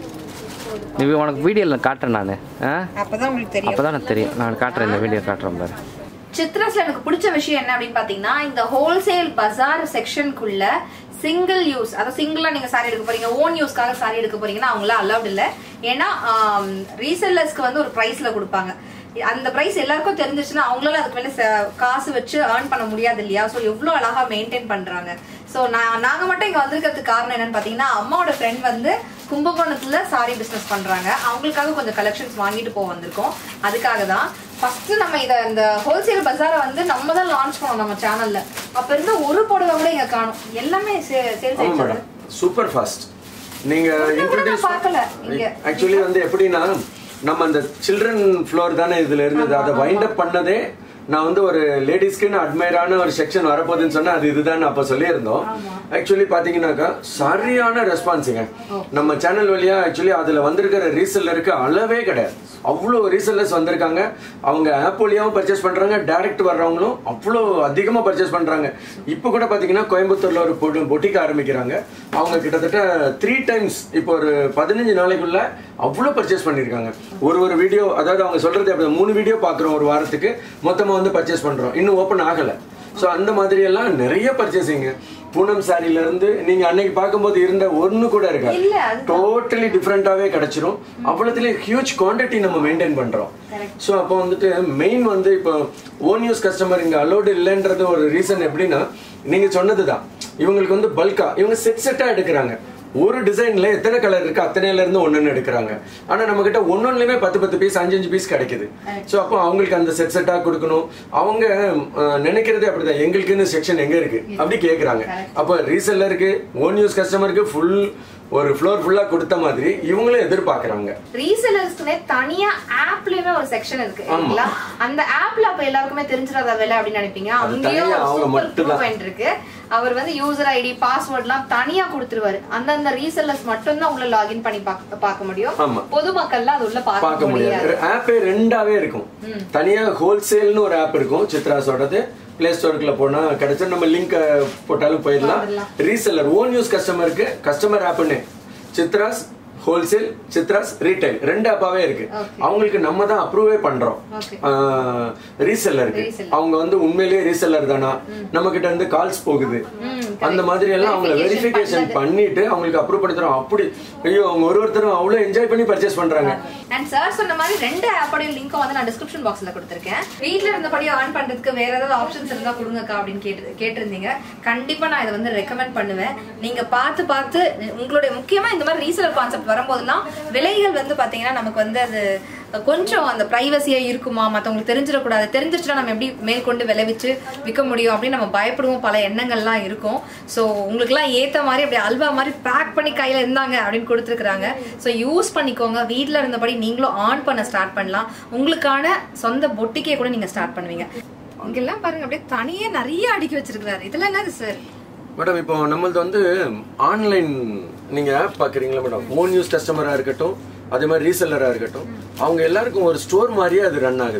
நீ உனக்கு வீடியோவில் காட்டுறேன் நான் ஆ
அப்பதான் உங்களுக்கு தெரியும்
அப்போ தான் எனக்கு தெரியும் நான் காட்டுறேன் இந்த வீடியோ காட்டுறேன் பாரு
சித்ராஸ்ல எனக்கு பிடிச்ச விஷயம் என்ன அப்படின்னு பாத்தீங்கன்னா இந்த ஹோல்சேல் பஜார் செக்ஷனுக்குள்ள சிங்கிள் யூஸ் அதாவது சிங்கிளா நீங்க சாரி எடுக்க போறீங்க ஓன் யூஸ்க்காக சாரி எடுக்க போறீங்கன்னா அவங்கள அலௌட் இல்ல ஏன்னா ரீசெல்லர்ஸ்க்கு வந்து ஒரு பிரைஸ்ல கொடுப்பாங்க அந்த பிரைஸ் எல்லாருக்கும் தெரிஞ்சிச்சுன்னா அவங்களால அதுக்கு மேல ச- காசு வச்சு ஏர்ன் பண்ண முடியாது இல்லையா ஸோ எவ்வளவு அழகா மெயின்டைன் பண்றாங்க ஸோ நான் நாங்க மட்டும் இங்க வந்திருக்கிறதுக்கு காரணம் என்னன்னு பாத்தீங்கன்னா அம்மாவோட ஃப்ரெண்ட் வந்து கும்பகோணத்துல சாரி பிசினஸ் பண்றாங்க அவங்களுக்காக கொஞ்சம் கலெக்ஷன்ஸ் வாங்கிட்டு போக வந்திருக்கோம் அதுக்காக தான் ஃபர்ஸ்ட் நம்ம இத இந்த ஹோல்சேல் பஜாரை வந்து நம்ம தான் லான்ச் பண்ணோம் நம்ம சேனல்ல அப்ப இருந்த ஒரு புடவை கூட இங்க காணும் எல்லாமே சேல்ஸ்
ஆமா
ஆயிடுச்சு
மேடம் சூப்பர் ஃபாஸ்ட் நீங்க
ஒண்ணு கூட
introduce-
நான் பார்க்கல இங்க.
ஆக்சுவலி வந்து எப்படின்னா நம்ம அந்த சில்ட்ரன் ஃப்ளோர் தானே இதுல இருந்தது அதை வைண்ட் அப் பண்ணதே நான் வந்து ஒரு லேடிஸ்க்குன்னு அட்மையரான ஒரு செக்ஷன் வரப்போகுதுன்னு சொன்னா அது இதுதான் அப்ப சொல்லியிருந்தோம் ஆக்சுவலி பாத்தீங்கன்னாக்கா சரியான ரெஸ்பான்ஸுங்க நம்ம சேனல் வழியா ஆக்சுவலி அதுல வந்திருக்கிற ரீசெல்லருக்கு அளவே கிடையாது அவ்வளோ ரீசெல்லர்ஸ் வந்திருக்காங்க அவங்க ஆப் வழியாவும் பர்ச்சேஸ் பண்றாங்க டைரக்ட் வர்றவங்களும் அவ்வளோ அதிகமா பர்ச்சேஸ் பண்றாங்க இப்போ கூட பாத்தீங்கன்னா கோயம்புத்தூர்ல ஒரு பொட்டு பொட்டிக்க ஆரம்பிக்கிறாங்க அவங்க கிட்டத்தட்ட த்ரீ டைம்ஸ் இப்போ ஒரு பதினஞ்சு நாளைக்குள்ள அவ்வளோ பர்ச்சேஸ் பண்ணியிருக்காங்க ஒரு ஒரு வீடியோ அதாவது அவங்க சொல்றது அப்படி மூணு வீடியோ பார்க்குறோம் ஒரு வாரத்துக்கு மொத்தமா வந்து பர்ச்சேஸ் பண்றோம் இன்னும் ஓப்பன் ஆகல ஸோ அந்த மாதிரி எல்லாம் நிறைய பர்ச்சேசிங் பூனம் சாரில இருந்து நீங்க அன்னைக்கு பார்க்கும்போது இருந்த ஒண்ணு கூட இருக்காது
இல்ல, அதுதான்.
டோட்டலி டிஃப்ரெண்டாவே கிடைச்சிரும் அவ்வளோத்துல ஹியூஜ் குவாண்டிட்டி நம்ம மெயின்டைன் பண்றோம் ஸோ அப்போ வந்துட்டு மெயின் வந்து இப்போ ஓன் யூஸ் கஸ்டமர் இங்க அலோடு இல்லைன்றது ஒரு ரீசன் எப்படின்னா நீங்க சொன்னதுதான் இவங்களுக்கு வந்து பல்கா இவங்க செட் செட்டா எடுக்கிறாங்க ஒரு டிசைன்ல எத்தனை கலர் இருக்கு அத்தனையில இருந்து ஒன்னு எடுக்கிறாங்க ஆனா நம்ம கிட்ட ஒன்னொன்னுலயுமே பத்து பத்து பீஸ் அஞ்சு அஞ்சு பீஸ் கிடைக்குது சோ அப்போ அவங்களுக்கு அந்த செட் செட்டா கொடுக்கணும் அவங்க அஹ், நினைக்கிறதே அப்படிதான் எங்களுக்குன்னு செக்ஷன் எங்க இருக்கு அப்படி கேக்குறாங்க அப்போ ரீசெல்லருக்கு ஓன் யூஸ் கஸ்டமருக்கு ஃபுல் ஒரு ஃப்ளோர் ஃபுல்லா கொடுத்த மாதிரி இவங்களும் எதிர்பார்க்கறாங்க
ரீசெலர்ஸ்க்குனே தனியா ஆப்லயுமே ஒரு செக்ஷன் இருக்கு
ஆமா.
இல்லைங்களா அந்த ஆப்ல அப்ப எல்லாருக்குமே தெரிஞ்சிடாத வேலை அப்படின்னு நினைப்பீங்க
அது
அங்கேயும்
தனியா அவங்க
சூப்பர்
மட்டும்தான்.
பாயிண்ட் இருக்கு அவர் வந்து யூசர் ஐடி பாஸ்வேர்ட் எல்லாம் தனியா கொடுத்துருவாரு அந்தந்த ரீசெல்லர்ஸ் மட்டும் தான் உள்ள லாகின் பண்ணி பார்க்க பார்க்க முடியும்
ஆமா.
பொதுமக்கள்லாம் அது உள்ள
பார்க்க
பார்க்க
முடியாது
முடியாது
ஆப்பே ரெண்டாவே இருக்கும் தனியா ஹோல்சேல்னு ஒரு ஆப் இருக்கும் சித்ராஸோடது பிளே ஸ்டோருக்குள்ள போனா கிடைச்சா நம்ம லிங்க் போட்டாலும் போயிடலாம் ரீசெல்லர் ஓன் யூஸ் கஸ்டமருக்கு கஸ்டமர் ஆப்னு சித்ராஸ் ஹோல்சேல் சித்ராஸ் ரீட்டைல் ரெண்டு ஆப்பாவே இருக்கு அவங்களுக்கு நம்ம தான் அப்ரூவே பண்றோம்
Okay.
ரீசெல்லருக்கு
Reseller.
அவங்க வந்து உண்மையிலேயே ரீசெல்லர் தானா நம்ம கிட்ட இருந்து கால்ஸ் போகுது அந்த மாதிரி எல்லாம் அவங்கள
Verification
வெரிஃபிகேஷன்
பண்ணது.
பண்ணிட்டு அவங்களுக்கு அப்ரூவ் பண்ணி தரோம் அப்படி ஐயோ அவங்க ஒரு ஒருத்தரும் அவ்வளவு என்ஜாய் பண்ணி பர்ச்சேஸ் பண்றாங்க
அண்ட் சார் சொன்ன மாதிரி ரெண்டு ஆப்போடைய லிங்க்கும் வந்து நான் டிஸ்கிரிப்ஷன் பாக்ஸ்ல கொடுத்துருக்கேன் வீட்ல இருந்தபடி ஆன் பண்றதுக்கு வேற ஏதாவது ஆப்ஷன்ஸ் இருந்தா கொடுங்கக்கா அப்படின்னு கேட்டு கேட்டிருந்தீங்க கண்டிப்பா நான் இதை வந்து ரெக்கமெண்ட் பண்ணுவேன் நீங்க பார்த்து பார்த்து உங்களுடைய முக்கியமா இந்த மாதிரி ரீசேலர் கான்செப்ட் வரும்போதெல்லாம் விலைகள் வந்து பாத்தீங்கன்னா நமக்கு வந்து அது கொஞ்சம் அந்த பிரைவசியா இருக்குமா மத்தவங்களுக்கு தெரிஞ்சிடக்கூடாது தெரிஞ்சிச்சுன்னா நம்ம எப்படி மேற்கொண்டு விளைவிச்சு விற்க முடியும் அப்படின்னு நம்ம பயப்படுவோம் பல எண்ணங்கள்லாம் இருக்கும் ஸோ உங்களுக்குலாம் ஏத்த மாதிரி அப்படி அல்வா மாதிரி பேக் பண்ணி கையில இருந்தாங்க அப்படின்னு கொடுத்துருக்காங்க ஸோ யூஸ் பண்ணிக்கோங்க வீட்டில் இருந்தபடி நீங்களும் ஆன் பண்ண ஸ்டார்ட் பண்ணலாம் உங்களுக்கான சொந்த பொட்டிக்கே கூட நீங்க ஸ்டார்ட் பண்ணுவீங்க இங்கெல்லாம் பாருங்க அப்படியே தனியே நிறைய அடுக்கி வச்சிருக்கிறாரு இதெல்லாம் என்னது சார்
மேடம் இப்போ நம்மளது வந்து ஆன்லைன் நீங்க ஆப் பாக்குறீங்களா மேடம் ஓன் யூஸ் கஸ்டமரா இருக்கட்டும் அதே மாதிரி ரீசெல்லரா இருக்கட்டும் அவங்க எல்லாருக்கும் ஒரு ஸ்டோர் மாதிரியே அது ரன் ஆகுதுங்க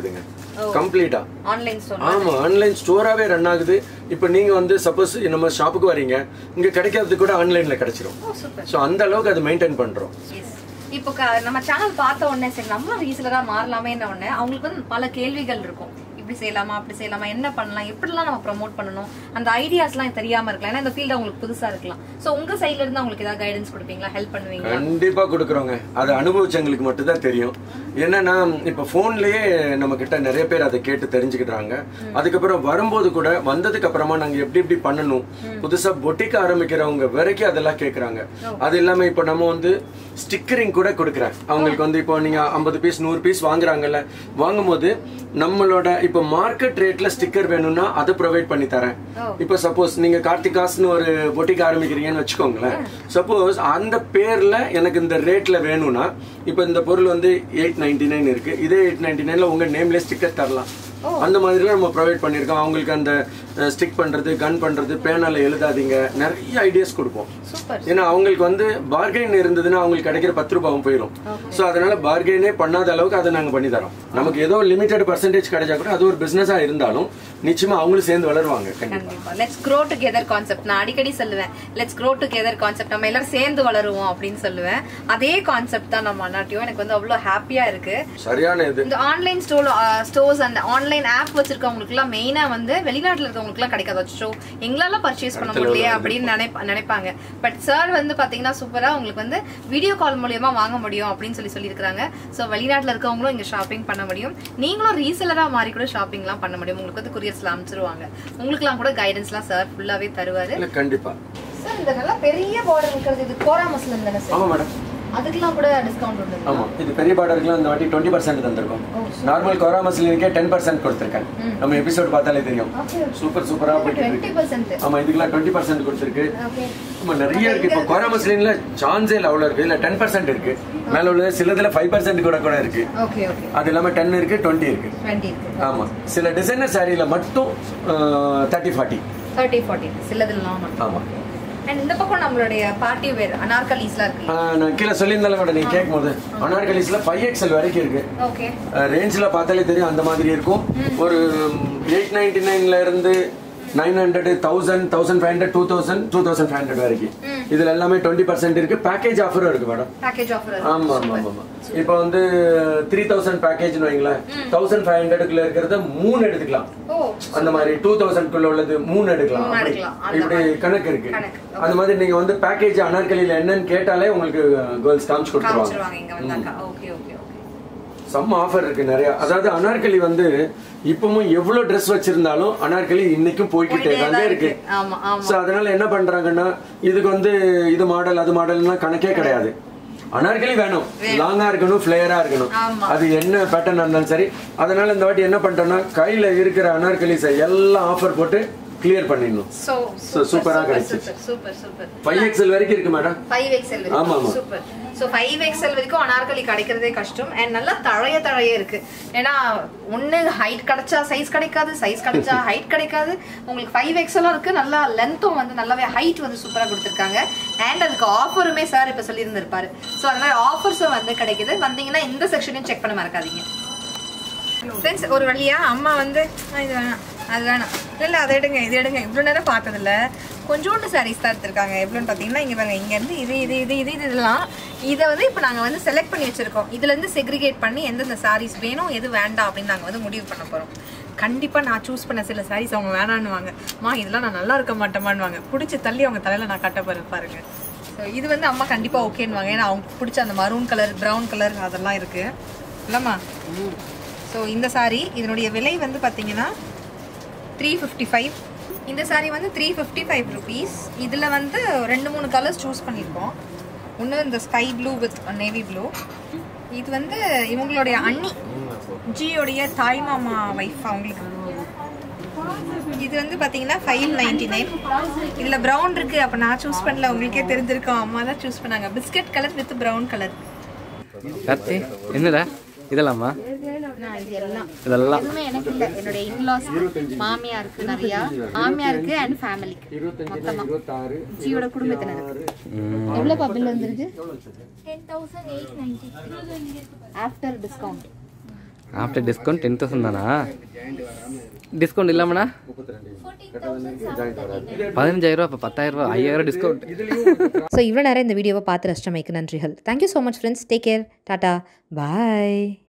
கம்ப்ளீட்டா
ஆன்லைன் ஸ்டோர்
ஆமா ஆன்லைன் ஸ்டோராவே ரன் ஆகுது இப்போ நீங்க வந்து சப்போஸ் நம்ம ஷாப்புக்கு வரீங்க இங்க கிடைக்காதது கூட ஆன்லைன்ல கிடைச்சிரும்
ஓ சூப்பர்
ஸோ அந்த அளவுக்கு அதை மெயின்டைன் பண்றோம்
எஸ் இப்போ க- நம்ம சேனல் பார்த்த உடனே சரி நம்மளும் ரீசலரா மாறலாமே உடனே அவங்களுக்கு வந்து பல கேள்விகள் இருக்கும் இப்படி செய்யலாமா அப்படி செய்யலாமா என்ன பண்ணலாம் எப்படிலாம் நம்ம ப்ரோமோட் பண்ணணும் அந்த ஐடியாஸ்லாம் தெரியாம இருக்கலாம் ஏன்னா இந்த ஃபீல்டு அவங்களுக்கு புதுசா இருக்கலாம் சோ உங்க சைடுல இருந்து அவங்களுக்கு ஏதாவது கைடன்ஸ் கொடுப்பீங்களா ஹெல்ப் பண்ணுவீங்களா
கண்டிப்பா கொடுக்குறோங்க அதை அனுபவிச்சவங்களுக்கு மட்டும்தான் தெரியும் என்னன்னா இப்ப போன்லயே நம்ம கிட்ட நிறைய பேர் அதை கேட்டு தெரிஞ்சுக்கிட்டாங்க அதுக்கப்புறம் வரும்போது கூட வந்ததுக்கு அப்புறமா நாங்க எப்படி எப்படி பண்ணணும் புதுசா பொட்டிக்க ஆரம்பிக்கிறவங்க வரைக்கும் அதெல்லாம் கேக்குறாங்க அது இல்லாம இப்ப நம்ம வந்து ஸ்டிக்கரிங் கூட கொடுக்குறேன் அவங்களுக்கு வந்து இப்போ நீங்க ஐம்பது பீஸ் நூறு பீஸ் வாங்குறாங்கல்ல வாங்கும்போது நம்மளோட இப்போ மார்க்கெட் ரேட்ல ஸ்டிக்கர் வேணும்னா அதை ப்ரொவைட் பண்ணி தரேன் இப்போ சப்போஸ் நீங்க கார்த்திகாஸ்னு ஒரு பொட்டிக் ஆரம்பிக்கிறீங்கன்னு வச்சுக்கோங்களேன் சப்போஸ் அந்த பேர்ல எனக்கு இந்த ரேட்ல வேணும்னா இப்போ இந்த பொருள் வந்து எயிட் நைன்டி நைன் இருக்கு இதே எயிட் நைன்டி நைன்ல உங்க நேம்ல ஸ்டிக்கர் தரலாம் அந்த மாதிரிலாம் நம்ம ப்ரொவைட் பண்ணியிருக்கோம் அவங்களுக்கு அந்த ஸ்டிக் பண்றது கன் பண்றது பேனால எழுதாதீங்க நிறைய ஐடியாஸ் கொடுப்போம்
சூப்பர்
ஏன்னா அவங்களுக்கு வந்து பார்கெயின் இருந்ததுன்னா அவங்களுக்கு கிடைக்கிற பத்து ரூபாவும் போயிடும் சோ அதனால பார்கெயினே பண்ணாத அளவுக்கு அதை நாங்க பண்ணி தரோம் நமக்கு ஏதோ லிமிடெட் பர்சன்டேஜ் கிடைச்சா கூட அது ஒரு பிசினஸா இருந்தாலும் நிச்சயமா அவங்களும் சேர்ந்து வளருவாங்க கண்டிப்பா
கண்டிப்பா லெட்ஸ் க்ரோ டுகெதர் கான்செப்ட் நான் அடிக்கடி சொல்லுவேன் லெட்ஸ் க்ரோ டுகெதர் கான்செப்ட் நம்ம எல்லாரும் சேர்ந்து வளருவோம் அப்படின்னு சொல்லுவேன் அதே கான்செப்ட் தான் நம்ம அண்ணாட்டியும் எனக்கு வந்து அவ்வளவு ஹாப்பியா இருக்கு
சரியான இது
இந்த ஆன்லைன் ஸ்டோர் ஸ்டோர்ஸ் அந்த ஆன்லைன் ஆப் வச்சிருக்கவங்களுக்கு எல்லாம் மெயினா வந்து வெளிநாட்டுல இருக்கவங்களுக்கு எல்லாம் கிடைக்காது அச்சோ எங்களால பர்ச்சேஸ் பண்ண முடியலையே அப்படின்னு நினைப்ப- நினைப்பாங்க பட் சார் வந்து பாத்தீங்கன்னா சூப்பரா உங்களுக்கு வந்து வீடியோ கால் மூலியமா வாங்க முடியும் அப்படின்னு சொல்லி சொல்லியிருக்காங்க சோ வெளிநாட்டுல இருக்கவங்களும் இங்க ஷாப்பிங் பண்ண முடியும் நீங்களும் ரீசெலரா மாறி கூட ஷாப்பிங் எல்லாம் பண்ண முடியும் உங்களுக்கு வந்து கொரியர்ஸ்ல அனுப்பிச்சிருவாங்க உங்களுக்குலாம் கூட கைடன்ஸ் எல்லாம் சார் ஃபுல்லாவே தருவாரு
இல்ல கண்டிப்பா
சார் இந்த நல்லா பெரிய பார்டர் இருக்கிறது இது கோரா மஸ்லின் தானே
ஆமா
சார்
மேடம்
அதுக்கெல்லாம் கூட டிஸ்கவுண்ட் உண்டு
ஆமா இது பெரிய பார்டருக்குலாம் இந்த வாட்டி டுவெண்ட்டி பர்சன்ட் தந்திருக்கோம் நார்மல் கொரா மசிலினுக்கே டென் பர்சன்ட் கொடுத்துருக்கேன் நம்ம எபிசோட் பார்த்தாலே தெரியும் சூப்பர் சூப்பரா போயிட்டு
டுவெண்ட்டி
இருக்கு
பர்சன்ட்
ஆமா இதுக்கெல்லாம் டுவெண்ட்டி பர்சன்ட் கொடுத்துருக்கு
ஓகே
ஆமா நிறைய இருக்கு இப்போ கொரா மசிலின்ல சான்ஸே இல்லை அவ்வளோ இருக்கு இல்ல டென் பர்சன்ட் இருக்கு மேல உள்ள சிலதுல ஃபைவ் பர்சன்ட் கூட கூட இருக்கு
ஓகே ஓகே
அது இல்லாம டென் இருக்கு டுவெண்ட்டி இருக்கு
டுவெண்ட்டி இருக்கு
ஆமா சில டிசைனர் சாரியில மட்டும் தேர்ட்டி ஃபார்ட்டி
தேர்ட்டி ஃபார்ட்டி சிலதுலாம் மட்டும்
ஆமா
அண்ட் இந்த பக்கம் நம்மளுடைய பார்ட்டி வேர் அனார்கலிஸ்லாம் இருக்கு
ஆஹ் நான் கீழே சொல்லியிருந்தாலும் கூட நீங்க கேட்கும் போது அனார்கலிஸ்ல ஃபைவ் எக்ஸல் வரைக்கும் இருக்கு
ஓகே
ரேஞ்சில் பார்த்தாலே தெரியும் அந்த மாதிரி இருக்கும் ஒரு எயிட் நைன்டி நைன்ல இருந்து nine hundred thousand thousand five hundred two thousand two thousand five hundred வரைக்கும் இதுல எல்லாமே டுவெண்ட்டி பர்சன்ட் இருக்கு பேக்கேஜ் ஆஃபரும் இருக்கு மேடம்
பேக்கேஜ் ஆஃபர்
ஆமா ஆமா ஆமா ஆமா இப்போ வந்து த்ரீ தௌசண்ட் பேக்கேஜ்னு வைங்களேன் தௌசண்ட் ஃபைவ் ஹண்ட்ரட்குள்ள இருக்கிறத மூணு எடுத்துக்கலாம்
ஓ
அந்த மாதிரி டூ தௌசண்ட் குள்ள உள்ளது மூணு எடுக்கலாம்
மூணு
அப்படி.
எடுக்கலாம். அந்த
இப்படி
மாதிரி.
கணக்கு இருக்கு
கணக்கு.
அந்த மாதிரி நீங்க வந்து பேக்கேஜ் அனார்கலியில என்னன்னு கேட்டாலே உங்களுக்கு கேர்ள்ஸ் காமிச்சு கொடுத்துருவாங்க
காமிச்சிருவாங்க இங்க வந்தாக்கா ஓகே ஓகே ஓகே
செம்ம ஆஃபர் இருக்கு நிறைய அதாவது அனார்கலி வந்து இப்பவும் எவ்வளவு Dress வச்சிருந்தாலும் அனார்கலி இன்னைக்கும் போய்கிட்டே
போயிட்டே
தான்
தான்
இருக்கு
இருக்கு. ஆமா, ஆமா.
சோ அதனால என்ன பண்றாங்கன்னா இதுக்கு வந்து இது மாடல் அது மாடல்னா கணக்கே கிடையாது அனார்கலி வேணும் லாங்கா இருக்கணும் ஃபிளேயரா இருக்கணும்
ஆமா.
அது என்ன பேட்டர்ன் இருந்தாலும் சரி அதனால இந்த வாட்டி என்ன பண்றோம்னா கையில இருக்கிற அனார்கலிஸை எல்லாம் ஆஃபர் போட்டு கிளியர் பண்ணிடணும்
சோ
So, சூப்பரா கிடைச்சிச்சு.
சூப்பர் சூப்பர்
ஃபைவ் எக்ஸல் வரைக்கும் இருக்கு மேடம்
ஃபைவ் எக்ஸ்எல்
ஆமா, ஆமா.
சூப்பர் ஸோ ஃபைவ் எக்ஸ்எல் வரைக்கும் அனார்கலி கிடைக்கிறதே கஷ்டம் அண்ட் நல்லா தழைய தழைய இருக்கு ஏன்னா ஒன்று ஹைட் கிடைச்சா சைஸ் கிடைக்காது சைஸ் கிடைச்சா ஹைட் கிடைக்காது உங்களுக்கு ஃபைவ் எக்ஸ்எல்லாம் இருக்கு நல்லா லென்த்தும் வந்து நல்லாவே ஹைட் வந்து சூப்பராக கொடுத்துருக்காங்க அண்ட் அதுக்கு ஆஃபருமே சார் இப்போ சொல்லியிருந்திருப்பாரு ஸோ அந்த மாதிரி ஆஃபர்ஸும் வந்து கிடைக்குது வந்தீங்கன்னா இந்த செக்ஷனையும் செக் பண்ண மறக்காதீங்க ஃப்ரெண்ட்ஸ் ஒரு வழியா அம்மா வந்து "ஆ, இது வேணாம் அது வேணாம் இல்லை இல்லை அதை எடுங்க இது எடுங்க இவ்வளோ நேரம் பார்த்ததில்ல கொஞ்சோண்டு சாரீஸ் தான் எடுத்திருக்காங்க எவ்வளோன்னு பார்த்தீங்கன்னா இங்கே பாருங்க இங்கேருந்து இது இது இது இது இது இதெல்லாம் இதை வந்து இப்போ நாங்கள் வந்து செலக்ட் பண்ணி வச்சுருக்கோம் இதுலேருந்து செக்ரிகேட் பண்ணி எந்தெந்த சாரீஸ் வேணும் எது வேண்டாம் அப்படின்னு நாங்கள் வந்து முடிவு பண்ண போகிறோம் கண்டிப்பாக நான் சூஸ் பண்ண சில சாரீஸ் அவங்க வேணான்னுவாங்க மா இதெல்லாம் நான் நல்லா இருக்க மாட்டேமான்னுவாங்க பிடிச்சி தள்ளி அவங்க தலையில் நான் கட்ட போகிறேன் பாருங்க ஸோ இது வந்து அம்மா கண்டிப்பாக ஓகேன்னுவாங்க ஏன்னா அவங்க பிடிச்ச அந்த மரூன் கலர் ப்ரௌன் கலர் அதெல்லாம் இருக்குது இல்லைம்மா ஸோ இந்த saree இதனுடைய விலை வந்து பார்த்தீங்கன்னா த்ரீ ஃபிஃப்டி ஃபைவ் இந்த saree வந்து த்ரீ ஃபிஃப்டி ஃபைவ் ருபீஸ் இதில் வந்து ரெண்டு மூணு கலர்ஸ் சூஸ் பண்ணியிருக்கோம் ஒன்று இந்த sky blue with navy blue இது வந்து இவங்களுடைய அண்ணி ஜியோடைய தாய் மாமா ஒய்ஃப் அவங்களுக்கு இது வந்து பார்த்தீங்கன்னா ஃபைவ் நைன்டி நைன் இதில் ப்ரௌன் இருக்குது அப்போ நான் சூஸ் பண்ணல உங்களுக்கே தெரிஞ்சிருக்கோம் அம்மா தான் சூஸ் பண்ணாங்க biscuit colour with brown colour
Karthi என்னடா இதெல்லாமா
நான் இது எல்லாம்
இதெல்லாம்
எதுவுமே எனக்கு இல்ல என்னுடைய இன்லாஸ் மாமியாருக்கு நிறைய மாமியாருக்கு அண்ட் ஃபேமிலிக்கு மொத்தமா ஜியோட குடும்பத்தினருக்கு எவ்வளவு பில் வந்துருச்சு after discount
after discount ten thousand தானா டிஸ்கவுண்ட் இல்லாமண்ணா பதினஞ்சாயிரம் இப்போ பத்தாயிரம் ரூபா ஐயாயிரம் டிஸ்கவுண்ட்
ஸோ இவ்வளோ நேரம் இந்த வீடியோவை பார்த்து ரசிச்சமைக்கு நன்றிகள் thank you so much friends take care டாட்டா பாய்